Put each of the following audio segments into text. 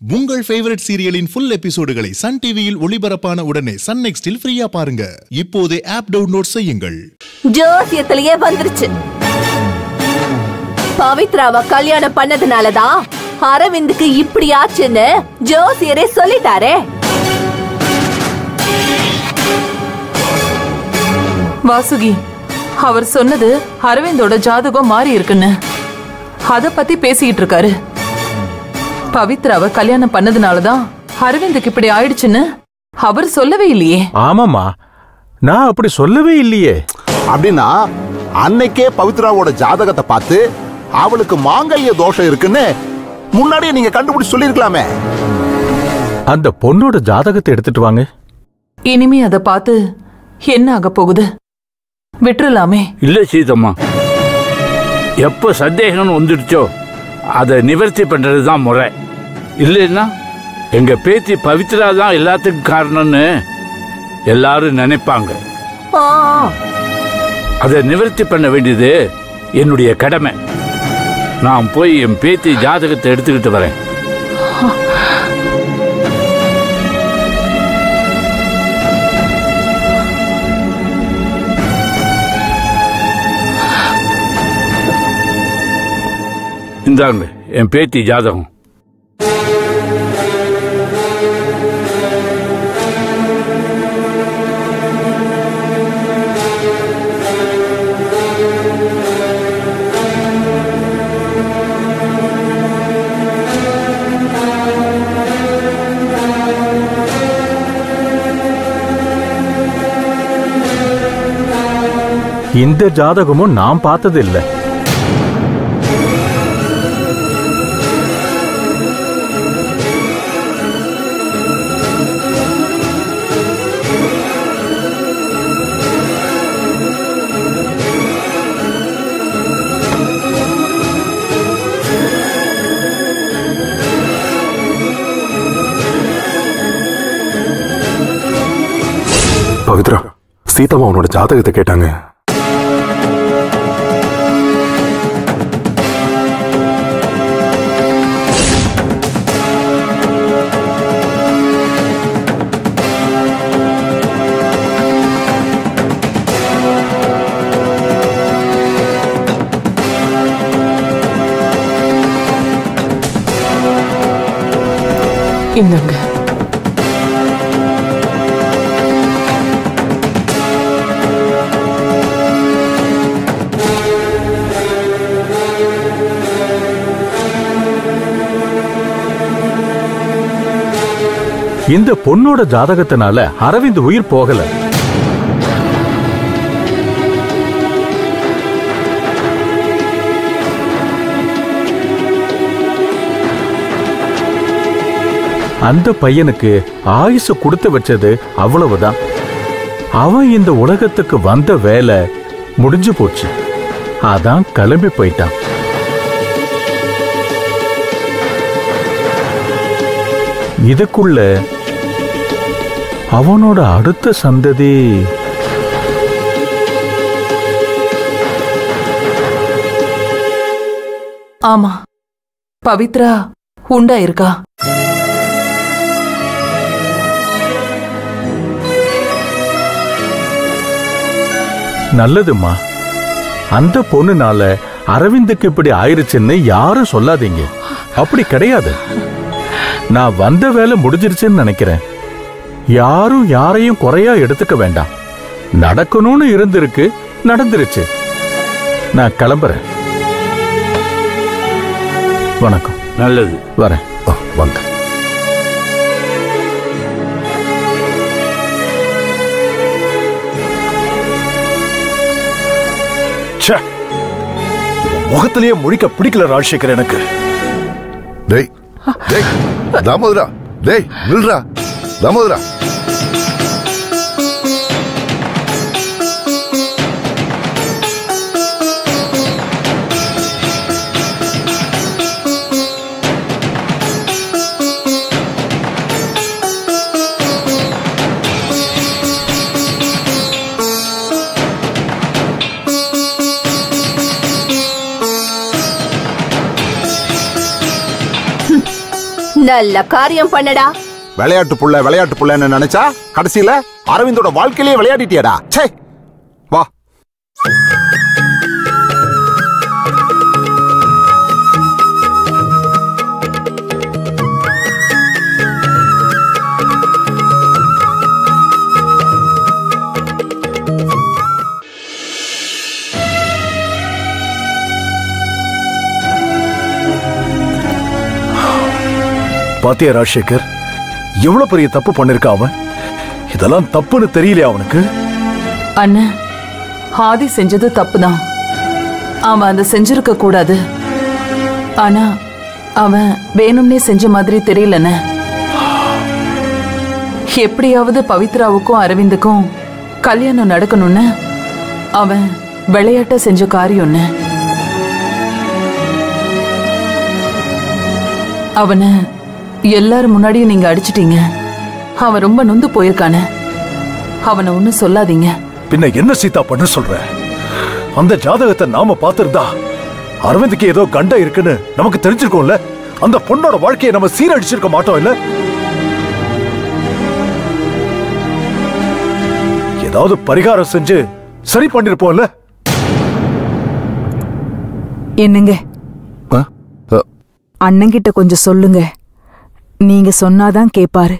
உங்கள் ஃபேவரட் சீரியலின் ஃபுல் எபிசோடுகளை சன் டிவியில் ஒளிபரப்பான உடனே சன் நெக்ஸ்டில் ஃப்ரீயா பாருங்க இப்போதே ஆப் டவுன்லோட் செய்யுங்கள் ஜோசியத்திலேயே வந்துருச்சு பவித்ராவை கல்யாணம் பண்ணதுனாலதான் அரவிந்துக்கு இப்படி ஆச்சுன்னு ஜோசியரே சொல்லிட்டாரே வாசுகி அவர் சொன்னது அரவிந்தோட ஜாதகம் மாறி இருக்குன்னு அத பத்தி பேசிக்கிட்டு இருக்காரு பவித்ராவை கல்யாணம் பண்ணதுனாலதான் அரவிந்துக்கு இப்படி ஆயிடுச்சுன்னு அவர் சொல்லவே இல்லையே ஆமாம்மா நான் அப்படி சொல்லவே இல்லையே அப்படின்னா அன்னைக்கே பவித்ராவோட ஜாதகத்தை பார்த்து அவளுக்கு மாங்கல்ய தோஷம் இருக்குன்னு முன்னாடியே நீங்க கண்டுபிடிச்சு சொல்லிருக்கலாமே அந்த பொண்ணோட ஜாதகத்தை எடுத்துட்டு வாங்க இனிமே அத பார்த்து என்ன ஆக போகுது விட்டுறலாமே இல்ல சீதம்மா எப்போ சந்தேகம்னு வந்துடுச்சோ அதை நிவர்த்தி பண்றது தான் முறை இல்லைன்னா எங்க பேத்தி பவித்ரா தான் எல்லாத்துக்கும் காரணம்னு எல்லாரும் நினைப்பாங்க ஆ, அதை நிவர்த்தி பண்ண வேண்டியது என்னுடைய கடமை நான் போய் என் பேத்தி ஜாதகத்தை எடுத்துக்கிட்டு வரேன் இந்தாங்க என் பேத்தி ஜாதகம் இந்த ஜாதகமும் நான் பார்த்தது இல்ல பவித்ரா சீதாமா உன்னோட ஜாதகத்தை கேட்டாங்க இந்தங்க இந்த பொண்ணோட ஜாதகத்தினால அரவிந்த் உயிர் போகல அந்த பையனுக்கு ஆயுசு கொடுத்து வச்சது அவ்வளவுதான் அவன் இந்த உலகத்துக்கு வந்த வேலை முடிஞ்சு போச்சு அதான் கிளம்பி போயிட்டான் இதுக்குள்ள அவனோட அடுத்த சந்ததி ஆமா பவித்ரா உண்டா இருக்கா நல்லதும்மா அந்த பொண்ணுனால அரவிந்துக்கு இப்படி ஆயிருச்சுன்னு யாரும் சொல்லாதீங்க அப்படி கிடையாது நான் வந்த வேலை முடிஞ்சிருச்சுன்னு நினைக்கிறேன் யாரும் யாரையும் குறையா எடுத்துக்க வேண்டாம் நடக்கணும்னு இருந்திருக்கு நடந்துருச்சு நான் கிளம்புறேன் வணக்கம் நல்லது வரேன் ஆ, வாங்க ச்சே முகத்திலேயே முழிக்க பிடிக்கல ராஜசேகர் எனக்கு டேய் டேய் தாமோதரா டேய் நில்றா தாமோதரா நல்ல காரியம் பண்ணடா விளையாட்டு புள்ள விளையாட்டு புள்ளன்னு நினைச்சா கடைசியில அரவிந்தோட வாழ்க்கையிலேயே விளையாடிட்டியடா ச்சே வா பாத்தியா ராஜசேகர் எவ்வளவு பெரிய தப்பு பண்ணிருக்கான் அவன் இதெல்லாம் தப்புன்னு தெரியலையா அவனுக்கு அண்ணன் ஆதி செஞ்சது தப்புதான் அவன் அதை செஞ்சிருக்க கூடாது ஆனா அவன் வேணும்னே செஞ்ச மாதிரி தெரியலண்ணே எப்படியாவது பவித்ராவுக்கும் அரவிந்துக்கும் கல்யாணம் நடக்கணும்னு அவன் விளையாட்ட செஞ்ச காரியம்னு அவனை எல்லாரும் முன்னாடியும் நீங்க அடிச்சிட்டீங்க அவன் ரொம்ப நொந்து போயிருக்கானே அவனை ஒன்னும் சொல்லாதீங்க பின்ன என்ன சீதா பண்ண சொல்ற அந்த ஜாதகத்தை நாம பார்த்திருந்தா அரவிந்துக்கு ஏதோ கண்ட இருக்குன்னு நமக்கு தெரிஞ்சிருக்கும்ல அந்த பொண்ணோட வாழ்க்கையை நம்ம சீரடிச்சிருக்க மாட்டோம் இல்ல ஏதாவது பரிகாரம் செஞ்சு சரி பண்ணிருப்போம்ல என்னங்க அண்ணங்கிட்ட கொஞ்சம் சொல்லுங்க நீங்க சொன்னாதான் கேப்பாரு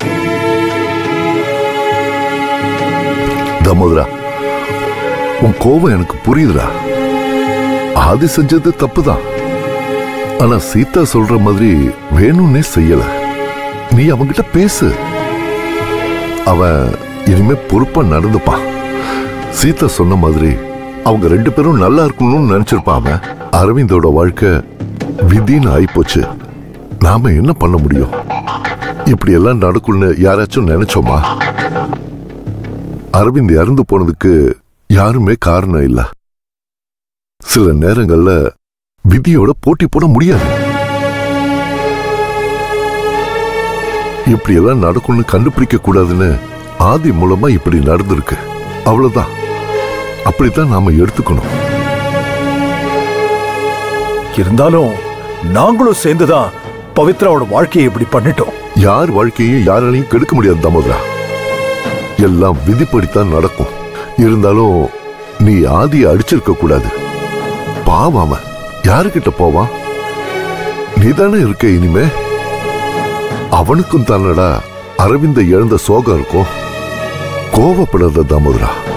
தாமோதரா உன் கோபம் எனக்கு புரியுதுடா ஆதி செஞ்சது தப்புதான் ஆனா சீதா சொல்ற மாதிரி வேணும்னே செய்யல நீ அவன்கிட்ட பேசு அவன் இனிமே பொறுப்பா நடந்துப்பான் சீதா சொன்ன மாதிரி அவங்க ரெண்டு பேரும் நல்லா இருக்கணும்னு நினைச்சிருப்பான் அவன் அரவிந்தோட வாழ்க்கை விதின்னு ஆயிப்போச்சு நாம என்ன பண்ண முடியும் இப்படி எல்லாம் நடக்கும்னு யாராச்சும் நினைச்சோமா அரவிந்த் இறந்து போனதுக்கு யாருமே காரணம் இல்ல சில நேரங்கள்ல விதியோட போட்டி போட முடியாது இப்படி எல்லாம் நடக்கும்னு கண்டுபிடிக்க கூடாதுன்னு ஆதி மூலமா இப்படி நடந்திருக்கு அவ்வளவுதான் அப்படித்தான் நாம எடுத்துக்கணும் இருந்தாலும் நாங்களும் சேர்ந்துதான் பவித்ராவோட வாழ்க்கையை இப்படி பண்ணிட்டோம் யார் வாழ்க்கையும் யாராலையும் கெடுக்க முடியாது தாமோதரா எல்லாம் விதிப்படித்தான் நடக்கும் இருந்தாலும் நீ ஆதியை அடிச்சிருக்க கூடாது பாவம் அவன் யாருக்கிட்ட போவான் நீதானே இருக்க இனிமே அவனுக்கும் தானடா அரவிந்த இழந்த சோகம் இருக்கும் கோவப்படாத தாமோதரா